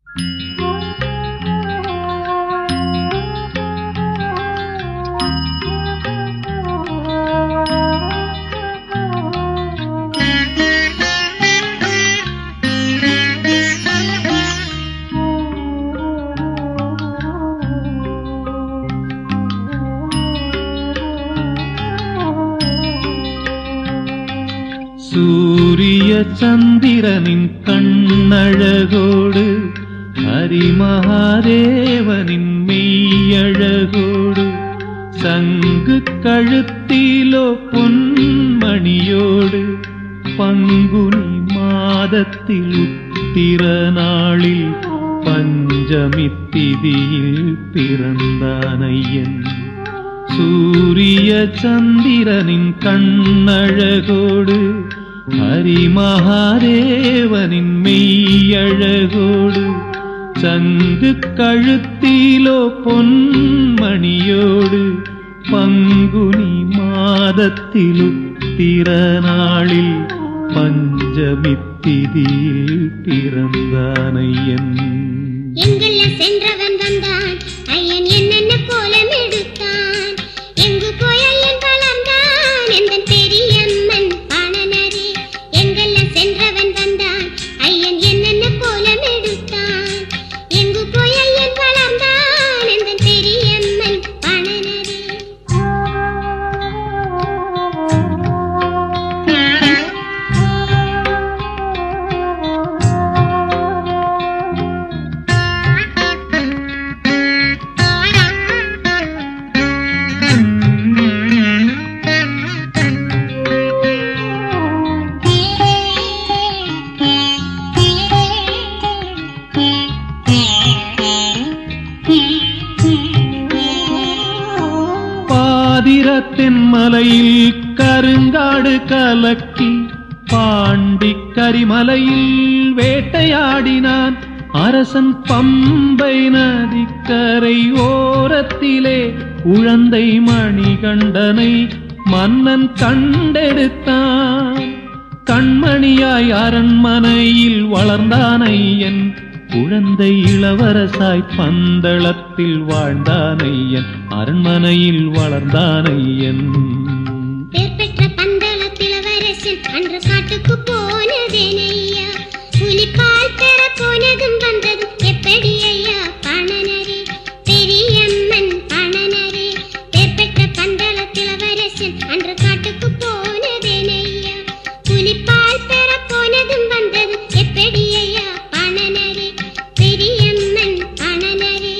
சூரிய சந்திரனின் கண்ணழகோடு ஹரிமகாதேவனின் மெய்யழகோடு சங்கு கழுத்திலோ பொன்மணியோடு பங்குனி மாதத்தில் உத்திர நாளில் பஞ்சமி திதியில் பிறந்தானையன் சூரிய சந்திரனின் கண்ணழகோடு ஹரிமகாதேவனின் மெய்யழகோடு சங்கு கழுத்திலோ பொன்மணியோடு பங்குனி மாதத்திலும் திறநாளில் பஞ்சமி திதியில் பிறந்தானையன் எங்கெல்ல சென்றவன் வந்தான் ஐயன் என்னென்ன கோலம் எடுத்தான் எங்கு போய் ஐயன் வளர்ந்தான் எந்தன் பெரியம்மன் பாணனரே எங்கெல்ல சென்றவன் வந்தான் ஐயன் என்னென்ன கோலம் எடுத்தான் எங்கு போய் ஐயன் வளர்ந்தான் எந்தன் பெரியம்மன் பாதிரத்தின் மலையில் கருங்காடு கலக்கி பாண்டி கரிமலையில் வேட்டையாடினான் அரசன் பம்பை நதிக்கரை ஓரத்திலே உழந்தை மணிகண்டனை மன்னன் கண்டெடுத்தான் கண்மணியாய் அரண்மனையில் வளர்ந்தானையன் குழந்தை இளவரசாய் பந்தளத்தில் வாழ்ந்தானையன் அரண்மனையில் வளர்ந்தானையன் பேர் பெற்ற பந்தளத்தில் வரசன் அன்று காட்டுக்கு போனதேனையா புலிப்பால் பெற போனதும் வந்ததும் எப்படி ஐயா பணனரே பெரியம்மன் பணனரே பேர் பெற்ற பந்தளத்தில் வரசன் அன்று காட்டுக்கு போனதேனையா புலிப்பால் பெற போனதும் வந்ததும் எப்படி ஐயா பணனரே பெரியம்மன் பணனரே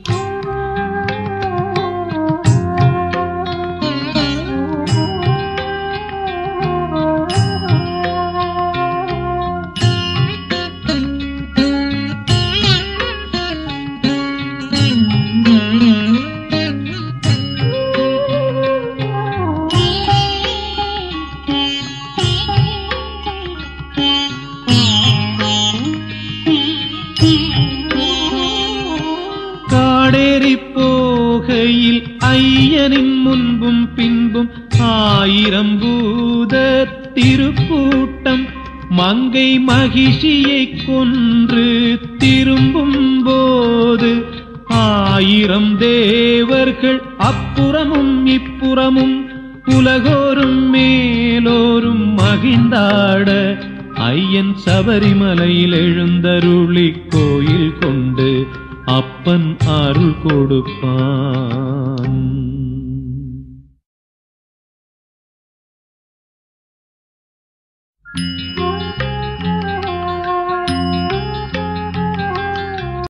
காடேறி போகையில் ஐயனின் முன்பும் பின்பும் ஆயிரம் பூத திருக்கூட்டம் மங்கை மகிழ்ச்சியை கொன்று திரும்பும் போது ஆயிரம் தேவர்கள் அப்புறமும் இப்புறமும் உலகோரும் மேலோரும் மகிழ்ந்தாட ஐயன் சபரிமலையில் எழுந்தருளி கோயில் கொண்டு அப்பன் அருள் கொடுப்பான் ஆ